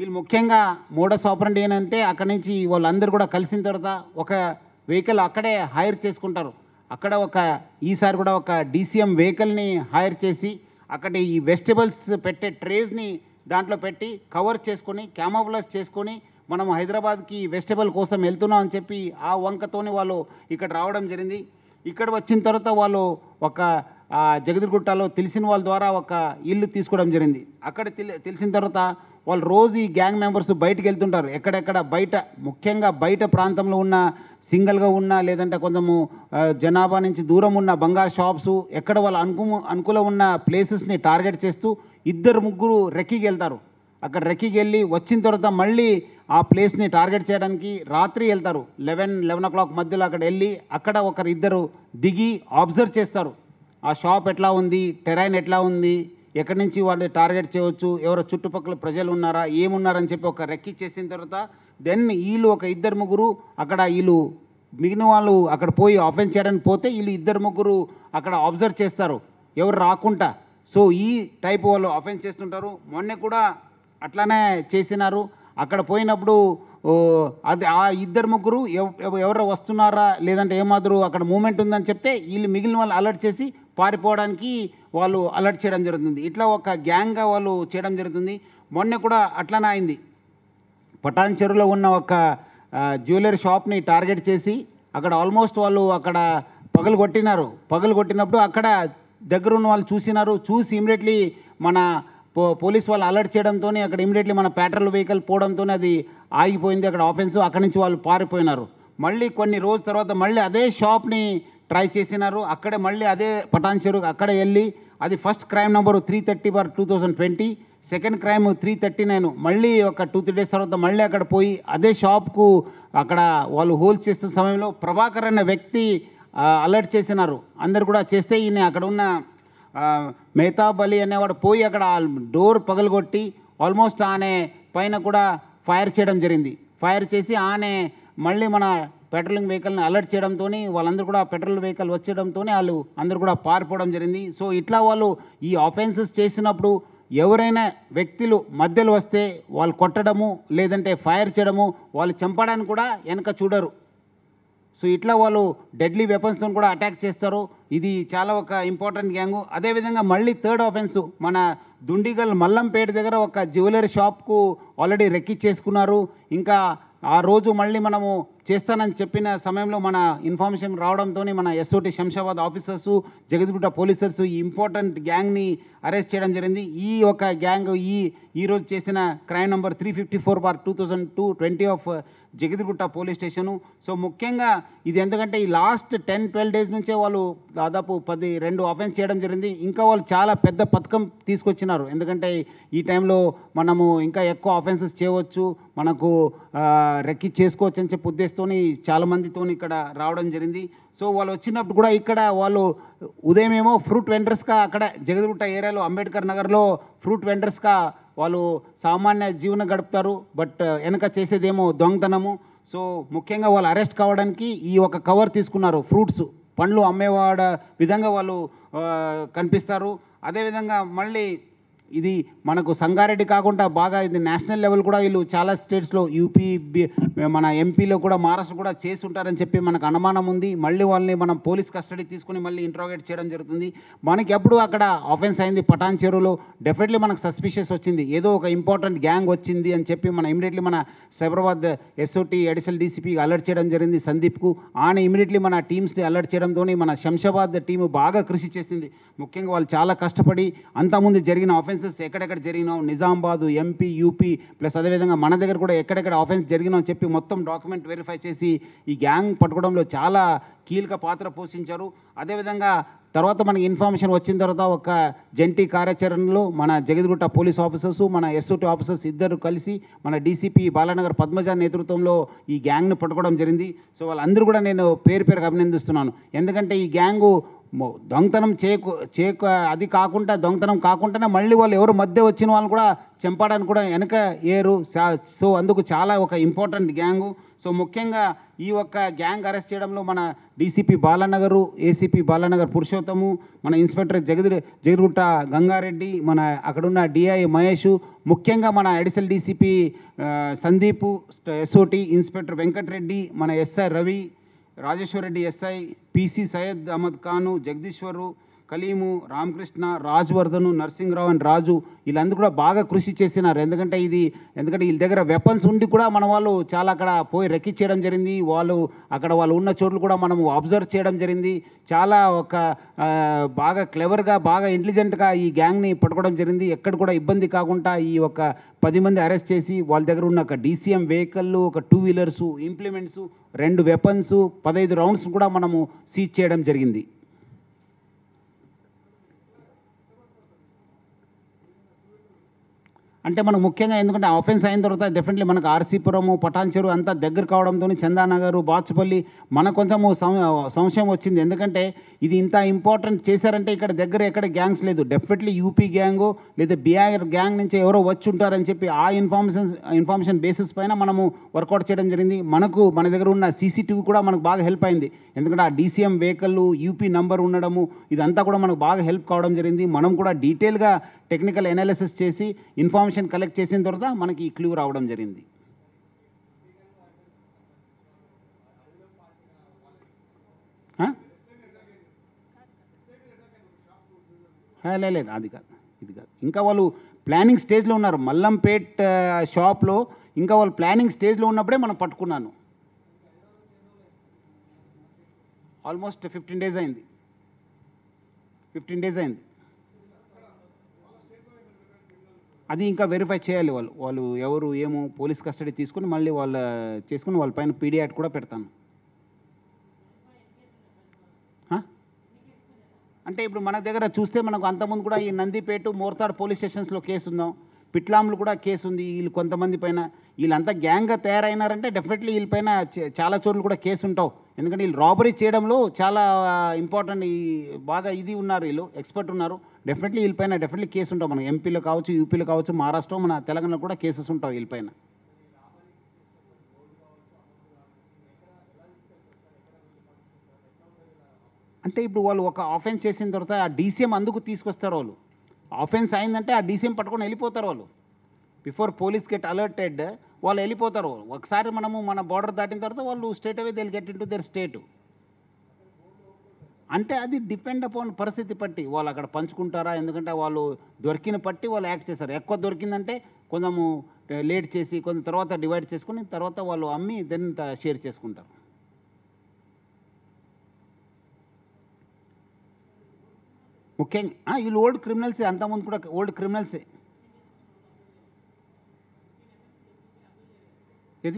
వీళ్ళు ముఖ్యంగా మోడస్ ఆపరండి ఏంటంటే అక్కడి నుంచి వాళ్ళందరూ కూడా కలిసిన తర్వాత ఒక వెహికల్ అక్కడే హైర్ చేసుకుంటారు అక్కడ ఒక ఈసారి కూడా ఒక డీసీఎం వెహికల్ని హైర్ చేసి అక్కడ ఈ వెజిటబుల్స్ పెట్టే ట్రేస్ని దాంట్లో పెట్టి కవర్ చేసుకొని క్యామోఫ్లాస్ చేసుకొని మనం హైదరాబాద్కి వెజిటబుల్ కోసం వెళ్తున్నాం అని చెప్పి ఆ వంకతోని వాళ్ళు ఇక్కడ రావడం జరిగింది ఇక్కడ వచ్చిన తర్వాత వాళ్ళు ఒక ఆ, జగదిగుట్టలో తెలిసిన వాళ్ళ ద్వారా ఒక ఇల్లు తీసుకోవడం జరిగింది అక్కడ తెలి- తెలిసిన తర్వాత వాళ్ళు రోజు ఈ గ్యాంగ్ మెంబర్స్ బయటికి వెళ్తుంటారు ఎక్కడెక్కడ బయట ముఖ్యంగా బయట ప్రాంతంలో ఉన్న సింగిల్గా ఉన్న లేదంటే కొంచెము ఆ, జనాభా నుంచి దూరం ఉన్న బంగారు షాప్స్ ఎక్కడ వాళ్ళు అనుకు అనుకూల ఉన్న ప్లేసెస్ని టార్గెట్ చేస్తూ ఇద్దరు ముగ్గురు రెక్కికి వెళ్తారు అక్కడ రెక్కికి వెళ్ళి వచ్చిన తర్వాత మళ్ళీ ఆ ప్లేస్ని టార్గెట్ చేయడానికి రాత్రి వెళ్తారు లెవెన్ లెవెన్ ఓ క్లాక్ మధ్యలో అక్కడ వెళ్ళి అక్కడ ఒకరు ఇద్దరు దిగి అబ్జర్వ్ చేస్తారు ఆ షాప్ ఎట్లా ఉంది టెరైన్ ఎట్లా ఉంది ఎక్కడి నుంచి వాళ్ళు టార్గెట్ చేయవచ్చు ఎవరో చుట్టుపక్కల ప్రజలు ఉన్నారా ఏమున్నారని చెప్పి ఒక రెక్కి చేసిన తర్వాత దెన్ వీళ్ళు ఒక ఇద్దరు ముగ్గురు అక్కడ వీళ్ళు మిగిలిన వాళ్ళు అక్కడ పోయి ఆఫెన్స్ చేయడానికి పోతే వీళ్ళు ఇద్దరు ముగ్గురు అక్కడ అబ్జర్వ్ చేస్తారు ఎవరు రాకుండా సో ఈ టైప్ వాళ్ళు ఆఫెన్స్ చేస్తుంటారు మొన్న కూడా అట్లానే చేసినారు అక్కడ పోయినప్పుడు ఓ, అది ఆ ఇద్దరు ముగ్గురు ఎవ- ఎవ- ఎవరు వస్తున్నారా లేదంటే ఏమాదిరు అక్కడ మూమెంట్ ఉందని చెప్తే వీళ్ళు మిగిలిన వాళ్ళు అలర్ట్ చేసి పారిపోవడానికి వాళ్ళు అలర్ట్ చేయడం జరుగుతుంది ఇట్లా ఒక గ్యాంగ్గా వాళ్ళు చేయడం జరుగుతుంది మొన్న కూడా అట్లానే అయింది పటాన్ చెరువులో ఉన్న ఒక ఆ, జ్యువెలరీ షాప్ని టార్గెట్ చేసి అక్కడ ఆల్మోస్ట్ వాళ్ళు అక్కడ పగలు కొట్టినారు పగలు కొట్టినప్పుడు అక్కడ దగ్గర ఉన్న వాళ్ళు చూసినారు చూసి ఇమీడియట్లీ మన పో పోలీస్ వాళ్ళు అలర్ట్ చేయడంతో అక్కడ ఇమీడియట్లీ మన పెట్రోల్ వెహికల్ పోవడంతో అది ఆగిపోయింది అక్కడ ఆఫెన్స్ అక్కడి నుంచి వాళ్ళు పారిపోయినారు మళ్ళీ కొన్ని రోజుల తర్వాత మళ్ళీ అదే షాప్ని ట్రై చేసినారు అక్కడే మళ్ళీ అదే పటాన్ చెరువు అక్కడే వెళ్ళి అది first crime number three thirty bar two thousand twenty second crime three thirty nine మళ్ళీ ఒక టూ త్రీ డేస్ తర్వాత మళ్ళీ అక్కడ పోయి అదే షాప్కు అక్కడ వాళ్ళు హోల్డ్ చేస్తున్న సమయంలో ప్రభాకర్ అనే వ్యక్తి అలర్ట్ చేసినారు అందరు కూడా చేస్తే ఈయన అక్కడ ఉన్న ఆ, మెహతాబ్ అలీ అనేవాడు పోయి అక్కడ ఆ డోర్ పగలగొట్టి ఆల్మోస్ట్ ఆనే పైన కూడా ఫైర్ చేయడం జరిగింది ఫైర్ చేసి ఆనే మళ్ళీ మన పెట్రోలింగ్ వెహికల్ని అలర్ట్ చేయడంతో వాళ్ళందరూ కూడా పెట్రోల్ వెహికల్ వచ్చేయడంతో వాళ్ళు అందరూ కూడా పారిపోవడం జరిగింది సో ఇట్లా వాళ్ళు ఈ ఆఫెన్సెస్ చేసినప్పుడు ఎవరైనా వ్యక్తులు మధ్యలో వస్తే వాళ్ళు కొట్టడము లేదంటే ఫైర్ చేయడము వాళ్ళు చంపడానికి కూడా వెనక చూడరు సో ఇట్లా వాళ్ళు డెడ్లీ వెపన్స్తో కూడా అటాక్ చేస్తారు ఇది చాలా ఒక ఇంపార్టెంట్ గ్యాంగు అదేవిధంగా మళ్ళీ థర్డ్ ఆఫెన్స్ మన దుండిగల్ మల్లంపేట దగ్గర ఒక జ్యువెలరీ షాప్కు ఆల్రెడీ రెక్కిచ్చేసుకున్నారు ఇంకా ఆ రోజు మళ్ళీ మనము చేస్తానని చెప్పిన సమయంలో మన ఇన్ఫర్మేషన్ రావడంతో మన ఎస్ఓటి శంషాబాద్ ఆఫీసర్స్ జగద్గుట్ట పోలీసర్స్ ఈ ఇంపార్టెంట్ గ్యాంగ్ని అరెస్ట్ చేయడం జరిగింది ఈ ఒక గ్యాంగ్ ఈ ఈ రోజు చేసిన crime number three fifty four bar two thousand two twenty of Jagadgirigutta police station so ముఖ్యంగా ఇది ఎందుకంటే ఈ లాస్ట్ టెన్ ట్వెల్వ్ డేస్ నుంచే వాళ్ళు దాదాపు పది రెండు ఆఫెన్స్ చేయడం జరిగింది ఇంకా వాళ్ళు చాలా పెద్ద పథకం తీసుకొచ్చినారు ఎందుకంటే ఈ టైంలో మనము ఇంకా ఎక్కువ ఆఫెన్సెస్ చేయవచ్చు మనకు ఆ, రెక్కి చేసుకోవచ్చు అని చెప్పి ఉద్దేశంతో చాలా మందితో ఇక్కడ రావడం జరిగింది సో వాళ్ళు వచ్చినప్పుడు కూడా ఇక్కడ వాళ్ళు ఉదయం ఏమో ఫ్రూట్ వెండర్స్గా అక్కడ జగదిగుట్ట ఏరియాలో అంబేద్కర్ నగర్లో ఫ్రూట్ వెండర్స్గా వాళ్ళు సామాన్య జీవనం గడుపుతారు బట్ వెనక చేసేదేమో దొంగతనము సో ముఖ్యంగా వాళ్ళు అరెస్ట్ కావడానికి ఈ ఒక కవర్ తీసుకున్నారు ఫ్రూట్స్ పండ్లు అమ్మేవాడ విధంగా వాళ్ళు ఆ, కనిపిస్తారు అదేవిధంగా మళ్ళీ ఇది మనకు సంగారెడ్డి కాకుండా బాగా ఇది నేషనల్ లెవెల్ కూడా వీళ్ళు చాలా స్టేట్స్లో యూపీ బి- మన ఎంపీలో కూడా మహారాష్ట్ర కూడా చేసి ఉంటారని చెప్పి మనకు అనుమానం ఉంది మళ్ళీ వాళ్ళని మనం పోలీస్ కస్టడీ తీసుకుని మళ్ళీ ఇంట్రోగేట్ చేయడం జరుగుతుంది మనకి ఎప్పుడు అక్కడ ఆఫెన్స్ అయింది పటాన్ చెరువులో డెఫినెట్లీ మనకు సస్పిషియస్ వచ్చింది ఏదో ఒక ఇంపార్టెంట్ గ్యాంగ్ వచ్చింది అని చెప్పి మన ఇమీడియట్లీ మన Cyberabad SOT additional DCP alert చేయడం జరిగింది సందీప్కు ఆయన ఇమీడియట్లీ మన టీమ్స్ని అలర్ట్ చేయడంతో మన శంషాబాద్ టీము బాగా కృషి చేసింది ముఖ్యంగా వాళ్ళు చాలా కష్టపడి అంతకుముందు జరిగిన ఆఫెన్సెస్ ఎక్కడెక్కడ జరిగినాం నిజామాబాద్ ఎంపీ యూపీ ప్లస్ అదేవిధంగా మన దగ్గర కూడా ఎక్కడెక్కడ ఆఫెన్స్ జరిగినాం అని చెప్పి మొత్తం డాక్యుమెంట్ వెరిఫై చేసి ఈ గ్యాంగ్ పట్టుకోవడంలో చాలా కీలక పాత్ర పోషించారు అదేవిధంగా తర్వాత మనకి ఇన్ఫర్మేషన్ వచ్చిన తర్వాత ఒక జంటీ కార్యాచరణలో మన జగద్గుట్ట పోలీస్ ఆఫీసర్స్ మన ఎస్ఓటీ ఆఫీసర్స్ ఇద్దరు కలిసి మన డీసీపీ బాలానగర్ పద్మజ నేతృత్వంలో ఈ గ్యాంగ్ను పట్టుకోవడం జరిగింది సో వాళ్ళందరూ కూడా నేను పేరు పేరుగా అభినందిస్తున్నాను ఎందుకంటే ఈ గ్యాంగు మొ- దొంగతనం చేయకు చేయక అది కాకుండా దొంగతనం కాకుండానే మళ్ళీ వాళ్ళు ఎవరు మధ్య వచ్చిన వాళ్ళు కూడా చంపడానికి కూడా వెనక ఏరు సా- సో అందుకు చాలా ఒక ఇంపార్టెంట్ గ్యాంగు సో ముఖ్యంగా ఈ ఒక్క గ్యాంగ్ అరెస్ట్ చేయడంలో మన డీసీపీ బాలానగరు ఏసీపీ బాలానగర్ పురుషోత్తము మన ఇన్స్పెక్టర్ జగది జగిరిగుట్ట గంగారెడ్డి మన అక్కడున్న డిఐ మహేష్ ముఖ్యంగా మన additional DCP Sandeep SOT inspector Venkatareddy మన SI Ravi Rajeshwar Reddy SI PC Syed Ahmed Khan Jagadishwar Kaleem Ramakrishna Rajvardhan Narasimharao and Raju వీళ్ళందరూ కూడా బాగా కృషి చేసినారు ఎందుకంటే ఇది ఎందుకంటే వీళ్ళ దగ్గర వెపన్స్ ఉండి కూడా మన వాళ్ళు చాలా అక్కడ పోయి రెక్కించేయడం జరిగింది వాళ్ళు అక్కడ వాళ్ళు ఉన్న చోట్ల కూడా మనము అబ్జర్వ్ చేయడం జరిగింది చాలా ఒక ఆ, బాగా క్లెవర్గా బాగా ఇంటెలిజెంట్గా ఈ గ్యాంగ్ని పట్టుకోవడం జరిగింది ఎక్కడ కూడా ఇబ్బంది కాకుండా ఈ ఒక పది మంది అరెస్ట్ చేసి వాళ్ళ దగ్గర ఉన్న ఒక డీసీఎం వెహికల్ ఒక టూ వీలర్స్ ఇంప్లిమెంట్స్ రెండు వెపన్స్ పదహైదు రౌండ్స్ కూడా మనము సీజ్ చేయడం జరిగింది అంటే మనకు ముఖ్యంగా ఎందుకంటే ఆఫెన్స్ అయిన తర్వాత డెఫినెట్లీ మనకు ఆర్సీపురము పటాన్చెరు అంతా దగ్గర కావడంతో చందానగర్ బాచుపల్లి మనకు కొంచెము సం- సంశయం వచ్చింది ఎందుకంటే ఇది ఇంత ఇంపార్టెంట్ చేశారంటే ఇక్కడ దగ్గర ఎక్కడ గ్యాంగ్స్ లేదు డెఫినెట్లీ యూపీ గ్యాంగు లేదా బీఆర్ గ్యాంగ్ నుంచి ఎవరో వచ్చి ఉంటారని చెప్పి ఆ ఇన్ఫర్మేషన్ ఇన్ఫర్మేషన్ బేసిస్ పైన మనము వర్కౌట్ చేయడం జరిగింది మనకు మన దగ్గర ఉన్న సీసీటీవీ కూడా మనకు బాగా హెల్ప్ అయింది ఎందుకంటే ఆ డీసీఎం వెహికల్ యూపీ నంబర్ ఉండడము ఇదంతా కూడా మనకు బాగా హెల్ప్ కావడం జరిగింది మనం కూడా డీటెయిల్గా టెక్నికల్ అనాలిసిస్ చేసి ఇన్ఫర్మేషన్ కలెక్ట్ చేసిన తర్వాత మనకి ఈ క్లూ రావడం జరిగింది ఆ? ఆ, లే- లేదు అది కాదు ఇది కాదు ఇంకా వాళ్ళు ప్లానింగ్ స్టేజ్లో ఉన్నారు మల్లంపేట్ ఆ, షాప్లో ఇంకా వాళ్ళు ప్లానింగ్ స్టేజ్లో ఉన్నప్పుడే మనం పట్టుకున్నాను ఆల్మోస్ట్ ఫిఫ్టీన్ డేస్ అయింది ఫిఫ్టీన్ డేస్ అయింది అది ఇంకా వెరిఫై చేయాలి వాళ్ళు వాళ్ళు ఎవరు ఏమో పోలీస్ కస్టడీ తీసుకుని మళ్ళీ వాళ్ళ చేసుకుని వాళ్ళ పైన పీడీ యాక్ట్ కూడా పెడతాను ఆ? అంటే ఇప్పుడు మన దగ్గర చూస్తే మనకు అంతకుముందు కూడా ఈ నందిపేట మోర్తాడ్ పోలీస్ స్టేషన్స్లో కేసు ఉందాం పిట్లాంలో కూడా కేసు ఉంది వీళ్ళు కొంతమంది పైన వీళ్ళంతా గ్యాంగ్గా తయారైనారంటే డెఫినెట్లీ వీళ్ళపైన చ- చాలా చోట్ల కూడా కేసు ఉంటావు ఎందుకంటే వీళ్ళు రాబరీ చేయడంలో చాలా ఇంపార్టెంట్ ఈ బాగా ఇది ఉన్నారు వీళ్ళు ఎక్స్పర్ట్ ఉన్నారు డెఫినెట్లీ వీళ్ళపైన డెఫినెట్లీ కేసు ఉంటావు మన ఎంపీలో కావచ్చు యూపీలో కావచ్చు మహారాష్ట్ర మన తెలంగాణలో కూడా కేసెస్ ఉంటావు వీళ్ళపైన అంటే ఇప్పుడు వాళ్ళు ఒక ఆఫెన్స్ చేసిన తర్వాత ఆ డీసీఎం అందుకు తీసుకొస్తారు వాళ్ళు ఆఫెన్స్ అయిందంటే ఆ డీసీఎం పట్టుకొని వెళ్ళిపోతారు వాళ్ళు బిఫోర్ పోలీస్ గెట్ అలర్టెడ్ వాళ్ళు వెళ్ళిపోతారు ఒకసారి మనము మన బార్డర్ దాటిన తర్వాత వాళ్ళు స్టేట్ అవే they'll get into other state అంటే అది డిపెండ్ అపాన్ పరిస్థితి బట్టి వాళ్ళు అక్కడ పంచుకుంటారా ఎందుకంటే వాళ్ళు దొరికిన పట్టి వాళ్ళు యాక్ట్ చేస్తారు ఎక్కువ దొరికిందంటే కొంచెము లేట్ చేసి కొంత తర్వాత డివైడ్ చేసుకుని తర్వాత వాళ్ళు అమ్మి దెన్ షేర్ చేసుకుంటారు ముఖ్యంగా ఆ, వీళ్ళు ఓల్డ్ క్రిమినల్సే అంతకుముందు కూడా ఓల్డ్ క్రిమినల్సే ఏది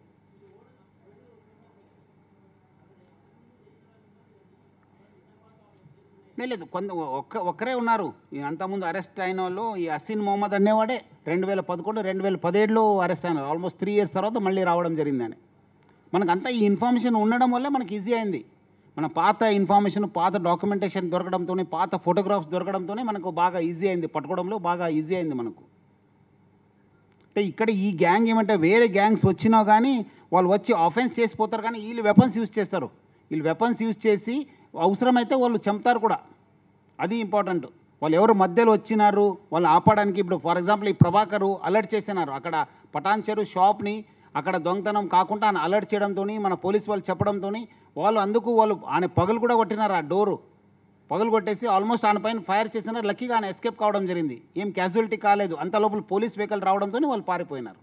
లే- లేదు కొంత ఒక్క ఒక్కరే ఉన్నారు ఈ అంతకుముందు అరెస్ట్ అయిన వాళ్ళు ఈ అసీన్ మొహమ్మద్ అనేవాడే రెండు వేల పదకొండు రెండు వేల పదిహేడులో అరెస్ట్ అయినారు ఆల్మోస్ట్ త్రీ ఇయర్స్ తర్వాత మళ్ళీ రావడం జరిగిందని మనకంతా ఈ ఇన్ఫర్మేషన్ ఉండడం వల్ల మనకి ఈజీ అయింది మన పాత ఇన్ఫర్మేషన్ పాత డాక్యుమెంటేషన్ దొరకడంతో పాత ఫోటోగ్రాఫ్స్ దొరకడంతోనే మనకు బాగా ఈజీ అయింది పట్టుకోవడంలో బాగా ఈజీ అయింది మనకు అంటే ఇక్కడ ఈ గ్యాంగ్ ఏమంటే వేరే గ్యాంగ్స్ వచ్చినా కానీ వాళ్ళు వచ్చి ఆఫెన్స్ చేసిపోతారు కానీ వీళ్ళు వెపన్స్ యూజ్ చేస్తారు వీళ్ళు వెపన్స్ యూజ్ చేసి అవసరమైతే వాళ్ళు చంపుతారు కూడా అది ఇంపార్టెంట్ వాళ్ళు ఎవరు మధ్యలో వచ్చినారు వాళ్ళు ఆపడానికి ఇప్పుడు ఫర్ ఎగ్జాంపుల్ ఈ ప్రభాకరు అలర్ట్ చేసినారు అక్కడ పటాన్చెరు షాప్ని అక్కడ దొంగతనం కాకుండా ఆయన అలర్ట్ చేయడంతో మన పోలీస్ వాళ్ళు చెప్పడంతో వాళ్ళు అందుకు వాళ్ళు ఆయన పగలు కూడా కొట్టినారు ఆ డోరు పగలు కొట్టేసి ఆల్మోస్ట్ ఆయన పైన ఫైర్ చేసినారు లక్కీగా ఆయన ఎస్కేప్ కావడం జరిగింది ఏం క్యాజువాలిటీ కాలేదు అంత లోపల పోలీస్ వెహికల్ రావడంతో వాళ్ళు పారిపోయినారు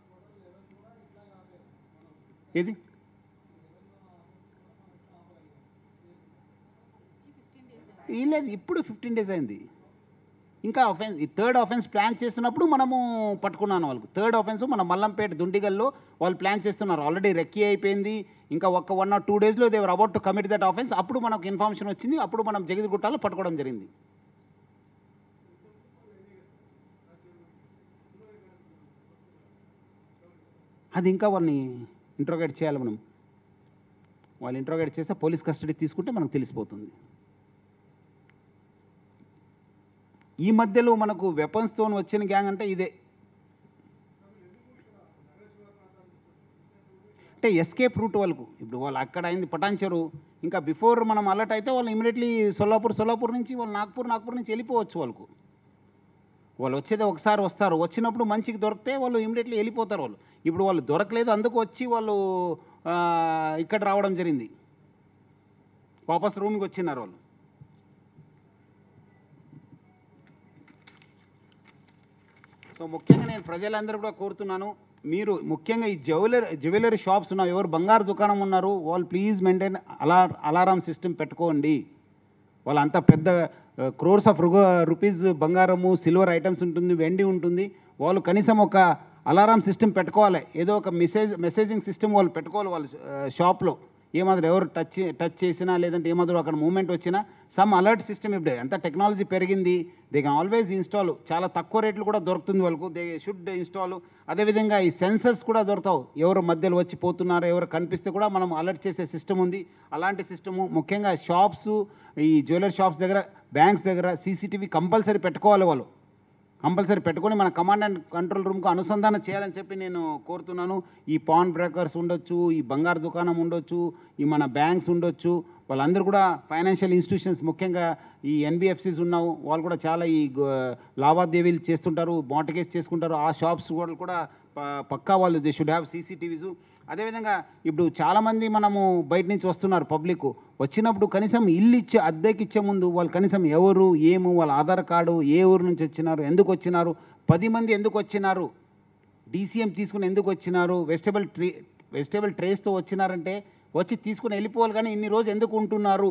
ఏది ఈ లేదు ఇప్పుడు ఫిఫ్టీన్ డేస్ అయింది ఇంకా అఫెన్స్ ఈ థర్డ్ అఫెన్స్ ప్లాన్ చేస్తున్నప్పుడు మనము పట్టుకున్నాను వాళ్ళకు థర్డ్ అఫెన్స్ మన మల్లంపేట దుండిగల్లో వాళ్ళు ప్లాన్ చేస్తున్నారు ఆల్రెడీ రెక్కీ అయిపోయింది ఇంకా ఒక వన్ ఆర్ టూ డేస్లో they were about to commit that offence అప్పుడు మనకు ఇన్ఫర్మేషన్ వచ్చింది అప్పుడు మనం జగిదిగుట్టాలో పట్టుకోవడం జరిగింది అది ఇంకా వాళ్ళని ఇంట్రోగేట్ చేయాలి మనం వాళ్ళు ఇంట్రోగేట్ చేస్తే పోలీస్ కస్టడీ తీసుకుంటే మనకు తెలిసిపోతుంది ఈ మధ్యలో మనకు వెపన్స్తో వచ్చిన గ్యాంగ్ అంటే ఇదే అంటే ఒకటే ఎస్కేప్ రూట్ వాళ్ళకు ఇప్పుడు వాళ్ళు అక్కడ అయింది పటాన్చెరు ఇంకా బిఫోర్ మనం అలర్ట్ అయితే వాళ్ళు ఇమీడియట్లీ సొల్లాపూర్ సొల్లాపూర్ నుంచి వాళ్ళు నాగ్పూర్ నాగ్పూర్ నుంచి వెళ్ళిపోవచ్చు వాళ్ళకు వాళ్ళు వచ్చేది ఒకసారి వస్తారు వచ్చినప్పుడు మంచికి దొరికితే వాళ్ళు ఇమీడియట్లీ వెళ్ళిపోతారు వాళ్ళు ఇప్పుడు వాళ్ళు దొరకలేదు అందుకు వచ్చి వాళ్ళు ఆ, ఇక్కడ రావడం జరిగింది వాపస్ రూమ్కి వచ్చినారు వాళ్ళు సో ముఖ్యంగా నేను ప్రజలందరూ కూడా కోరుతున్నాను మీరు ముఖ్యంగా ఈ జ్యువెలరీ జ్యువెలరీ షాప్స్ ఉన్నారు ఎవరు బంగారు దుకాణం ఉన్నారు వాళ్ళు ప్లీజ్ మెయింటైన్ అలా అలారం సిస్టమ్ పెట్టుకోండి వాళ్ళు అంత పెద్ద క్రోర్స్ ఆఫ్ రుగ రూపీస్ బంగారము సిల్వర్ ఐటమ్స్ ఉంటుంది వెండి ఉంటుంది వాళ్ళు కనీసం ఒక అలారం సిస్టమ్ పెట్టుకోవాలి ఏదో ఒక మెసేజ్ మెసేజింగ్ సిస్టమ్ వాళ్ళు పెట్టుకోవాలి వాళ్ళు షాప్లో ఏమాదిరి ఎవరు టచ్ టచ్ చేసినా లేదంటే ఏమాదిరి అక్కడ మూమెంట్ వచ్చినా సమ్ అలర్ట్ సిస్టమ్ ఇప్పుడు అంత టెక్నాలజీ పెరిగింది దే కెన్ ఆల్వేస్ ఇన్స్టాల్ చాలా తక్కువ రేట్లు కూడా దొరుకుతుంది వాళ్ళకు దే షుడ్ ఇన్స్టాల్ అదేవిధంగా ఈ సెన్సర్స్ కూడా దొరుకుతావు ఎవరు మధ్యలో వచ్చి పోతున్నారు ఎవరు కనిపిస్తే కూడా మనం అలర్ట్ చేసే సిస్టమ్ ఉంది అలాంటి సిస్టము ముఖ్యంగా షాప్స్ ఈ జ్యువెలరీ షాప్స్ దగ్గర బ్యాంక్స్ దగ్గర సీసీటీవీ కంపల్సరీ పెట్టుకోవాలి వాళ్ళు కంపల్సరీ పెట్టుకొని మన కమాండ్ అండ్ కంట్రోల్ రూమ్కు అనుసంధానం చేయాలని చెప్పి నేను కోరుతున్నాను ఈ పాన్ బ్రోకర్స్ ఉండొచ్చు ఈ బంగారు దుకాణం ఉండొచ్చు ఈ మన బ్యాంక్స్ ఉండొచ్చు వాళ్ళందరూ కూడా ఫైనాన్షియల్ ఇన్స్టిట్యూషన్స్ ముఖ్యంగా ఈ ఎన్బిఎఫ్సిస్ ఉన్నావు వాళ్ళు కూడా చాలా ఈ గ- లావాదేవీలు చేస్తుంటారు మార్టిగేజ్ చేసుకుంటారు ఆ షాప్స్ వాళ్ళు కూడా ప- పక్కా వాళ్ళు దే షుడ్ హ్యావ్ సీసీటీవీస్ అదేవిధంగా ఇప్పుడు చాలామంది మనము బయట నుంచి వస్తున్నారు పబ్లిక్ వచ్చినప్పుడు కనీసం ఇల్లు ఇచ్చే అద్దెకి ఇచ్చే ముందు వాళ్ళు కనీసం ఎవరు ఏము వాళ్ళ ఆధార్ కార్డు ఏ ఊరు నుంచి వచ్చినారు ఎందుకు వచ్చినారు పది మంది ఎందుకు వచ్చినారు డీసీఎం తీసుకుని ఎందుకు వచ్చినారు వెజిటబుల్ ట్రీ వెజిటబుల్ ట్రేస్తో వచ్చినారంటే వచ్చి తీసుకుని వెళ్ళిపోవాలి కానీ ఇన్ని రోజు ఎందుకు ఉంటున్నారు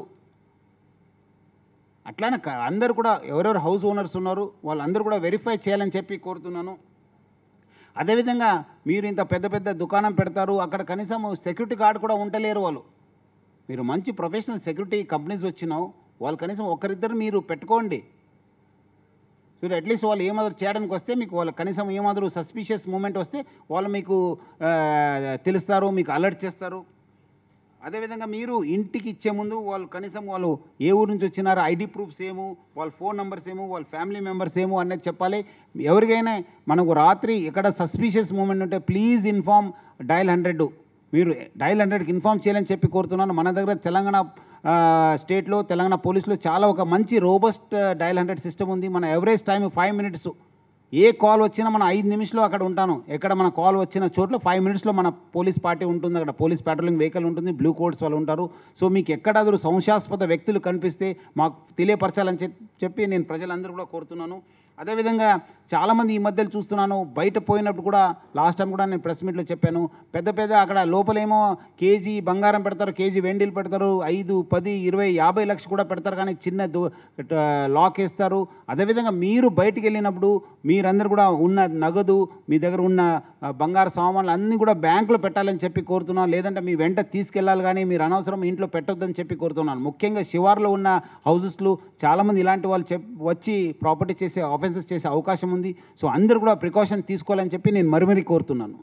అట్లానే క- అందరూ కూడా ఎవరెవరు హౌస్ ఓనర్స్ ఉన్నారు వాళ్ళందరూ కూడా వెరిఫై చేయాలని చెప్పి కోరుతున్నాను అదేవిధంగా మీరు ఇంత పెద్ద పెద్ద దుకాణం పెడతారు అక్కడ కనీసం సెక్యూరిటీ గార్డ్ కూడా ఉండలేరు వాళ్ళు మీరు మంచి ప్రొఫెషనల్ సెక్యూరిటీ కంపెనీస్ వచ్చినావు వాళ్ళు కనీసం ఒకరిద్దరు మీరు పెట్టుకోండి సో అట్లీస్ట్ వాళ్ళు ఏమాదిరి చేయడానికి వస్తే మీకు వాళ్ళు కనీసం ఏమాదిరి సస్పిషియస్ మూమెంట్ వస్తే వాళ్ళు మీకు ఆ, తెలుస్తారు మీకు అలర్ట్ చేస్తారు అదేవిధంగా మీరు ఇంటికి ఇచ్చే ముందు వాళ్ళు కనీసం వాళ్ళు ఏ ఊరు నుంచి వచ్చినారో ఐడి ప్రూఫ్స్ ఏమో వాళ్ళ ఫోన్ నెంబర్స్ ఏమో వాళ్ళ ఫ్యామిలీ మెంబర్స్ ఏమో అనేది చెప్పాలి ఎవరికైనా మనకు రాత్రి ఎక్కడ సస్పీషియస్ మూమెంట్ ఉంటే ప్లీజ్ ఇన్ఫార్మ్ డయల్ హండ్రెడ్ మీరు డయల్ హండ్రెడ్కి ఇన్ఫార్మ్ చేయాలని చెప్పి కోరుతున్నాను మన దగ్గర తెలంగాణ ఆ, స్టేట్లో తెలంగాణ పోలీసులో చాలా ఒక మంచి రోబస్ట్ డయల్ హండ్రెడ్ సిస్టమ్ ఉంది మన average time five minutes a call వచ్చినా మనం ఐదు నిమిషంలో అక్కడ ఉంటాను ఎక్కడ మన కాల్ వచ్చిన చోట్ల ఫైవ్ మినిట్స్లో మన పోలీస్ పార్టీ ఉంటుంది అక్కడ పోలీస్ పెట్రోలింగ్ వెహికల్ ఉంటుంది బ్లూ కోడ్స్ వాళ్ళు ఉంటారు సో మీకు ఎక్కడాದರೂ సంశయాస్పద వ్యక్తులు కనిపిస్తే మాకు తెలియపరచాలని చెప్- చెప్పి నేను ప్రజలందరూ కూడా కోరుతున్నాను అదేవిధంగా చాలామంది ఈ మధ్యలో చూస్తున్నాను బయట పోయినప్పుడు కూడా లాస్ట్ టైం కూడా నేను ప్రెస్ మీట్లో చెప్పాను పెద్ద పెద్ద అక్కడ లోపలేమో కేజీ బంగారం పెడతారు కేజీ వెండిలు పెడతారు ఐదు పది ఇరవై యాభై లక్షలు కూడా పెడతారు కానీ చిన్న దు- ట- లాక్ వేస్తారు అదేవిధంగా మీరు బయటికి వెళ్ళినప్పుడు మీరందరూ కూడా ఉన్న నగదు మీ దగ్గర ఉన్న ఆ, బంగారు సామాన్లు అన్నీ కూడా బ్యాంకులో పెట్టాలని చెప్పి కోరుతున్నాను లేదంటే మీ వెంట తీసుకెళ్ళాలి కానీ మీరు అనవసరం ఇంట్లో పెట్టొద్దని చెప్పి కోరుతున్నాను ముఖ్యంగా శివార్లో ఉన్న హౌసెస్లు చాలామంది ఇలాంటి వాళ్ళు చెప్ వచ్చి ప్రాపర్టీ చేసే ఆఫెన్సెస్ చేసే అవకాశం ఉంది సో అందరూ కూడా ప్రికాషన్ తీసుకోవాలని చెప్పి నేను మరి మరీ కోరుతున్నాను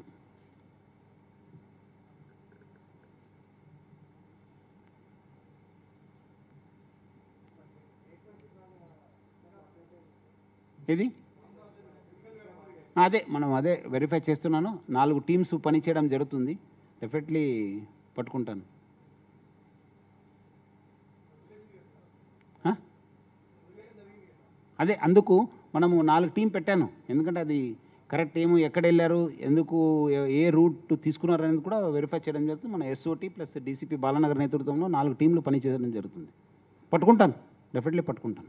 ఇది అదే మనం అదే వెరిఫై చేస్తున్నాను నాలుగు టీమ్స్ పనిచేయడం జరుగుతుంది డెఫినెట్లీ పట్టుకుంటాను ఆ? అదే అందుకు మనము నాలుగు టీం పెట్టాను ఎందుకంటే అది కరెక్ట్ ఏమో ఎక్కడ వెళ్ళారు ఎందుకు ఏ- ఏ రూట్ తీసుకున్నారు అనేది కూడా వెరిఫై చేయడం జరుగుతుంది మన ఎస్ఓటి ప్లస్ డీసీపీ బాలనగర్ నేతృత్వంలో నాలుగు టీంలు పనిచేయడం జరుగుతుంది పట్టుకుంటాను డెఫినెట్లీ పట్టుకుంటాను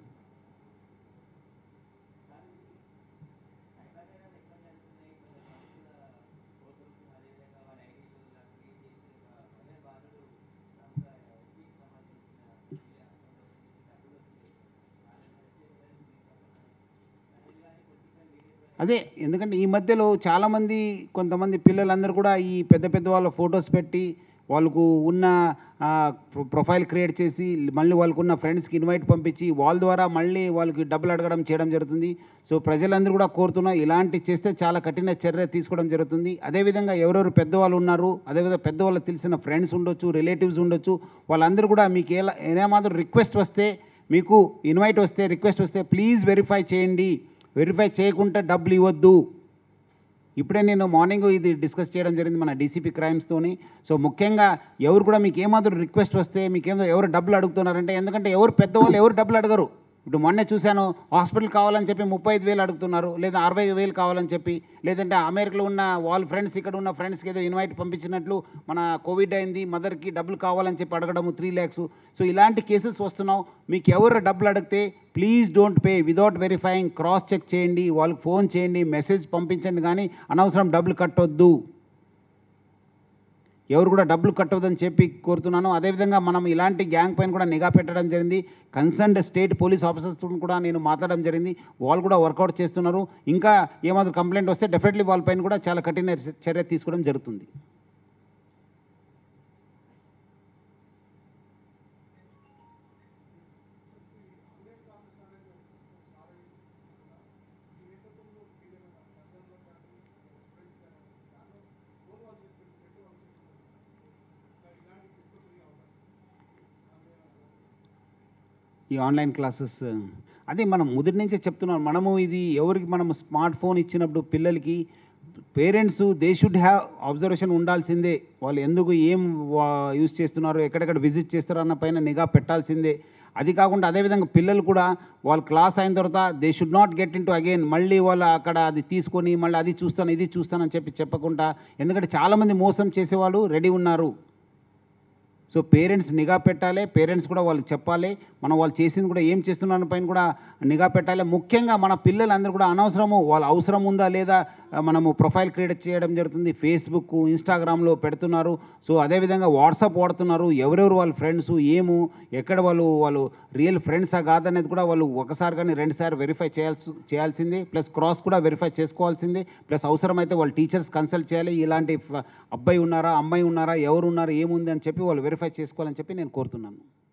అదే ఎందుకంటే ఈ మధ్యలో చాలామంది కొంతమంది పిల్లలందరూ కూడా ఈ పెద్ద పెద్ద వాళ్ళ ఫొటోస్ పెట్టి వాళ్ళకు ఉన్న ఆ, ప్రొ- ప్రొఫైల్ క్రియేట్ చేసి మళ్ళీ వాళ్ళకు ఉన్న ఫ్రెండ్స్కి ఇన్వైట్ పంపించి వాళ్ళ ద్వారా మళ్ళీ వాళ్ళకి డబ్బులు అడగడం చేయడం జరుగుతుంది సో ప్రజలందరూ కూడా కోరుతున్నా ఇలాంటి చేస్తే చాలా కఠిన చర్య తీసుకోవడం జరుగుతుంది అదేవిధంగా ఎవరెవరు పెద్దవాళ్ళు ఉన్నారు అదేవిధంగా పెద్దవాళ్ళకి తెలిసిన ఫ్రెండ్స్ ఉండొచ్చు రిలేటివ్స్ ఉండొచ్చు వాళ్ళందరూ కూడా మీకు ఎలా ఏమాత్రం రిక్వెస్ట్ వస్తే మీకు ఇన్వైట్ వస్తే రిక్వెస్ట్ వస్తే ప్లీజ్ వెరిఫై చేయండి వెరిఫై చేయకుండా డబ్బులు ఇవ్వద్దు ఇప్పుడే నేను మార్నింగ్ ఇది డిస్కస్ చేయడం జరిగింది మన డీసీపీ క్రైమ్స్తోని సో ముఖ్యంగా ఎవరు కూడా మీకు ఏమాత్రం రిక్వెస్ట్ వస్తే మీకు ఏమో ఎవరు డబ్బులు అడుగుతున్నారంటే ఎందుకంటే ఎవరు పెద్దవాళ్ళు ఎవరు డబ్బులు అడగరు ఇప్పుడు మొన్నే చూశాను హాస్పిటల్ కావాలని చెప్పి ముప్పై ఐదు వేలు అడుగుతున్నారు లేదా అరవై వేలు కావాలని చెప్పి లేదంటే అమెరికాలో ఉన్న వాళ్ళ ఫ్రెండ్స్ ఇక్కడ ఉన్న ఫ్రెండ్స్కి ఏదో ఇన్వైట్ పంపించినట్లు మన కోవిడ్ అయింది మదర్కి డబ్బులు కావాలని చెప్పి అడగడము త్రీ ల్యాక్స్ సో ఇలాంటి కేసెస్ వస్తున్నావు మీకు ఎవరు డబ్బులు అడిగితే please don't pay without verifying cross check చేయండి వాళ్ళకి ఫోన్ చేయండి మెసేజ్ పంపించండి కానీ అనవసరం డబ్బులు కట్టొద్దు ఎవరు కూడా డబ్బులు కట్టవద్దని చెప్పి కోరుతున్నాను అదేవిధంగా మనం ఇలాంటి గ్యాంగ్ పైన కూడా నిఘా పెట్టడం జరిగింది కన్సర్న్డ్ స్టేట్ పోలీస్ ఆఫీసర్స్ కూడా నేను మాట్లాడడం జరిగింది వాళ్ళు కూడా వర్కౌట్ చేస్తున్నారు ఇంకా ఏమాత్రం కంప్లైంట్ వస్తే డెఫినెట్లీ వాళ్ళపైన కూడా చాలా కఠిన చర్య తీసుకోవడం జరుగుతుంది ఈ ఆన్లైన్ క్లాసెస్ అదే మనం మొదటి నుంచే చెప్తున్నాం మనము ఇది ఎవరికి మనం స్మార్ట్ ఫోన్ ఇచ్చినప్పుడు పిల్లలకి parents they should have observation ఉండాల్సిందే వాళ్ళు ఎందుకు ఏం యూస్ చేస్తున్నారు ఎక్కడెక్కడ విజిట్ చేస్తారు అన్న పైన నిఘా పెట్టాల్సిందే అది కాకుండా అదేవిధంగా పిల్లలు కూడా వాళ్ళు క్లాస్ అయిన తర్వాత they should not get into again మళ్ళీ వాళ్ళు అక్కడ అది తీసుకొని మళ్ళీ అది చూస్తాను ఇది చూస్తానని చెప్పి చెప్పకుండా ఎందుకంటే చాలామంది మోసం చేసేవాళ్ళు రెడీ ఉన్నారు సో పేరెంట్స్ నిఘా పెట్టాలి పేరెంట్స్ కూడా వాళ్ళకి చెప్పాలి మనం వాళ్ళు చేసింది కూడా ఏం చేస్తున్నారు పైన కూడా నిఘా పెట్టాలి ముఖ్యంగా మన పిల్లలందరూ కూడా అనవసరము వాళ్ళ అవసరం ఉందా లేదా ఆ, మనము ప్రొఫైల్ క్రియేట్ చేయడం జరుగుతుంది ఫేస్బుక్ ఇన్స్టాగ్రామ్లో పెడుతున్నారు సో అదేవిధంగా వాట్సాప్ వాడుతున్నారు ఎవరెవరు వాళ్ళ ఫ్రెండ్స్ ఏము ఎక్కడ వాళ్ళు వాళ్ళు రియల్ ఫ్రెండ్సా కాదనేది కూడా వాళ్ళు ఒకసారి కానీ రెండుసార్లు వెరిఫై చేయాల్సి చేయాల్సిందే ప్లస్ క్రాస్ కూడా వెరిఫై చేసుకోవాల్సిందే ప్లస్ అవసరమైతే వాళ్ళు టీచర్స్ కన్సల్ట్ చేయాలి ఇలాంటి ఫ- అబ్బాయి ఉన్నారా అమ్మాయి ఉన్నారా ఎవరు ఉన్నారా ఏముంది అని చెప్పి వాళ్ళు వెరిఫై చేసుకోవాలని చెప్పి నేను కోరుతున్నాను